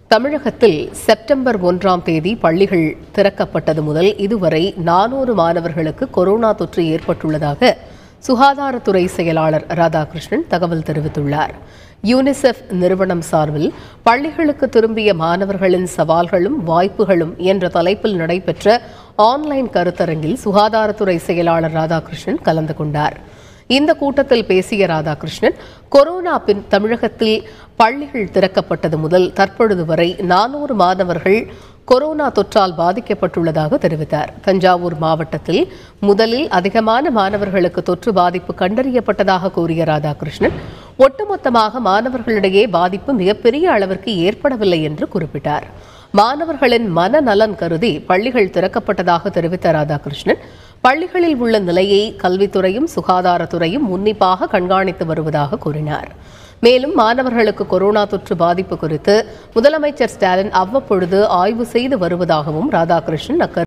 தமிழகத்தில் செப்டம்பர் ஒன்றாம் தேதி பள்ளிகள் திறக்கப்பட்டது முதல் இதுவரை நானூறு மாணவர்களுக்கு கொரோனா தொற்று ஏற்பட்டுள்ளதாக சுகாதாரத்துறை செயலாளர் ராதாகிருஷ்ணன் தகவல் தெரிவித்துள்ளார் யூனிசெஃப் நிறுவனம் சார்பில் பள்ளிகளுக்கு திரும்பிய மாணவர்களின் சவால்களும் வாய்ப்புகளும் என்ற தலைப்பில் நடைபெற்ற ஆன்லைன் கருத்தரங்கில் சுகாதாரத்துறை செயலாளர் ராதாகிருஷ்ணன் கலந்து கொண்டார் இந்த கூட்டத்தில் பேசிய ராதாகிருஷ்ணன் கொரோனா பின் தமிழகத்தில் பள்ளிகள் திறக்கப்பட்டது முதல் தற்பொழுது வரை நானூறு மாணவர்கள் கொரோனா தொற்றால் பாதிக்கப்பட்டுள்ளதாக தெரிவித்தார் தஞ்சாவூர் மாவட்டத்தில் முதலில் அதிகமான மாணவர்களுக்கு தொற்று பாதிப்பு கண்டறியப்பட்டதாக கூறிய ராதாகிருஷ்ணன் ஒட்டுமொத்தமாக மாணவர்களிடையே பாதிப்பு மிகப்பெரிய அளவிற்கு ஏற்படவில்லை என்று குறிப்பிட்டார் மாணவர்களின் மனநலன் கருதி பள்ளிகள் திறக்கப்பட்டதாக தெரிவித்த ராதாகிருஷ்ணன் பள்ளிகளில் உள்ள நிலையை கல்வித்துறையும் சுகாதாரத்துறையும் உன்னிப்பாக கண்காணித்து வருவதாக கூறினார் மேலும் மாணவர்களுக்கு கொரோனா தொற்று பாதிப்பு குறித்து முதலமைச்சர் ஸ்டாலின் அவ்வப்பொழுது ஆய்வு செய்து வருவதாகவும் ராதாகிருஷ்ணன் அக்கரு